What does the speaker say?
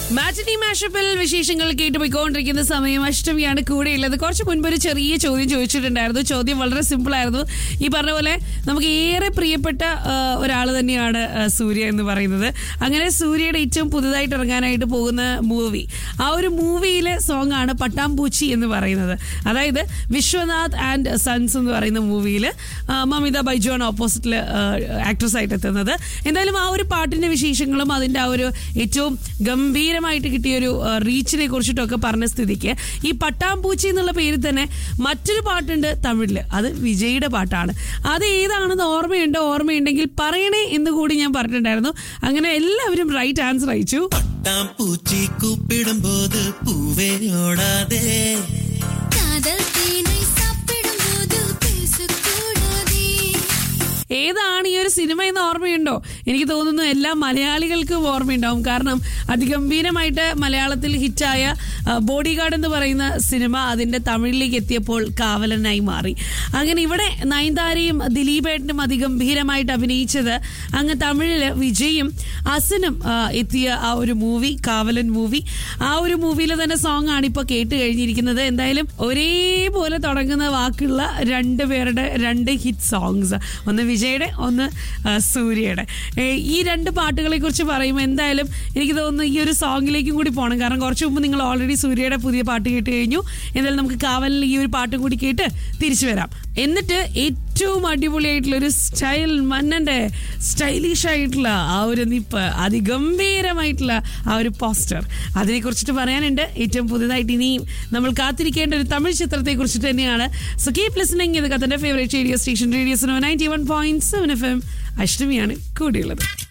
മാറ്റിനി മാഷപ്പിൽ വിശേഷങ്ങൾ കേട്ടുപോയിക്കൊണ്ടിരിക്കുന്ന സമയം അഷ്ടമിയാണ് കൂടെയുള്ളത് കുറച്ച് മുൻപ് ഒരു ചെറിയ ചോദ്യം ചോദിച്ചിട്ടുണ്ടായിരുന്നു ചോദ്യം വളരെ സിമ്പിൾ ആയിരുന്നു ഈ പറഞ്ഞ പോലെ നമുക്ക് ഏറെ പ്രിയപ്പെട്ട ഒരാൾ തന്നെയാണ് ആ, സൂര്യ എന്ന് പറയുന്നത് അങ്ങനെ സൂര്യയുടെ ഏറ്റവും പുതുതായിട്ട് ഇറങ്ങാനായിട്ട് പോകുന്ന മൂവി ആ ഒരു മൂവിയിലെ സോങ് ആണ് പട്ടാമ്പൂച്ചി എന്ന് പറയുന്നത് അതായത് വിശ്വനാഥ് ആൻഡ് സൺസ് എന്ന് പറയുന്ന മൂവിയിൽ മമിത ബൈജു ആണ് ഓപ്പോസിറ്റിൽ ആക്ട്രസ് ആയിട്ട് എത്തുന്നത് എന്തായാലും ആ ഒരു പാട്ടിന്റെ വിശേഷങ്ങളും അതിന്റെ ആ ഒരു ഏറ്റവും ഗംഭീരമായിട്ട് കിട്ടിയ ഒരു റീച്ചിനെ കുറിച്ചിട്ടൊക്കെ പറഞ്ഞ സ്ഥിതിക്ക് ഈ പട്ടാമ്പൂച്ചി എന്നുള്ള പേരിൽ തന്നെ മറ്റൊരു പാട്ടുണ്ട് തമിഴില് അത് വിജയുടെ പാട്ടാണ് അത് ഏതാണെന്ന് ഓർമ്മയുണ്ടോ ഓർമ്മയുണ്ടെങ്കിൽ പറയണേ എന്ന് കൂടി ഞാൻ പറഞ്ഞിട്ടുണ്ടായിരുന്നു അങ്ങനെ എല്ലാവരും റൈറ്റ് ആൻസർ അയച്ചു பட்டாம் பூச்சி கூப்பிடும்போது பூவே ஓடாதே காதல் தேனை சாப்பிடும்போது பேசக்கூடாதே ഏതാണ് ഈ ഒരു സിനിമ എന്ന് ഓർമ്മയുണ്ടോ എനിക്ക് തോന്നുന്നു എല്ലാ മലയാളികൾക്കും ഓർമ്മയുണ്ടാവും കാരണം അതിഗംഭീരമായിട്ട് മലയാളത്തിൽ ഹിറ്റായ ബോഡി ഗാർഡ് എന്ന് പറയുന്ന സിനിമ അതിന്റെ തമിഴിലേക്ക് എത്തിയപ്പോൾ കാവലനായി മാറി അങ്ങനെ ഇവിടെ നയൻതാരയും ദിലീപേട്ടനും അതിഗംഭീരമായിട്ട് അഭിനയിച്ചത് അങ്ങ് തമിഴില് വിജയും അസനും ആ, എത്തിയ ആ ഒരു മൂവി കാവലൻ മൂവി ആ ഒരു മൂവിയിലെ തന്നെ സോങ് ആണ് ഇപ്പൊ കേട്ട് കഴിഞ്ഞിരിക്കുന്നത് എന്തായാലും ഒരേപോലെ തുടങ്ങുന്ന വാക്കുള്ള രണ്ട് പേരുടെ രണ്ട് ഹിറ്റ് സോങ്സ് ഒന്ന് വിജയുടെ ഒന്ന് ആ, സൂര്യയുടെ ഏ, ഈ രണ്ട് പാട്ടുകളെ കുറിച്ച് പറയുമ്പോൾ എന്തായാലും എനിക്ക് തോന്നുന്നു ഈ ഒരു സോങ്ങിലേക്കും കൂടി പോകണം കാരണം കുറച്ച് മുമ്പ് നിങ്ങൾ ഓൾറെഡി സൂര്യയുടെ പുതിയ പാട്ട് കേട്ട് കഴിഞ്ഞു എന്തായാലും നമുക്ക് കാവലിൽ ഈ ഒരു പാട്ടും കൂടി കേട്ട് തിരിച്ചു വരാം എന്നിട്ട് ഏറ്റവും അടിപൊളിയായിട്ടുള്ള ഒരു സ്റ്റൈൽ മന്നന്റെ സ്റ്റൈലിഷ് ആയിട്ടുള്ള ആ ഒരു നിപ്പ് അതിഗംഭീരമായിട്ടുള്ള ആ ഒരു പോസ്റ്റർ അതിനെ കുറിച്ചിട്ട് പറയാനുണ്ട് ഏറ്റവും പുതുതായിട്ട് ഇനിയും നമ്മൾ കാത്തിരിക്കേണ്ട ഒരു തമിഴ് ചിത്രത്തെ കുറിച്ചിട്ട് തന്നെയാണ് സോ കീപ് ലിസണിങ് ഇത് കത്തന്റെ favourite radio station radio ninety one point seven F M അഷ്ടമിയാണ് കൂടിയുള്ളത്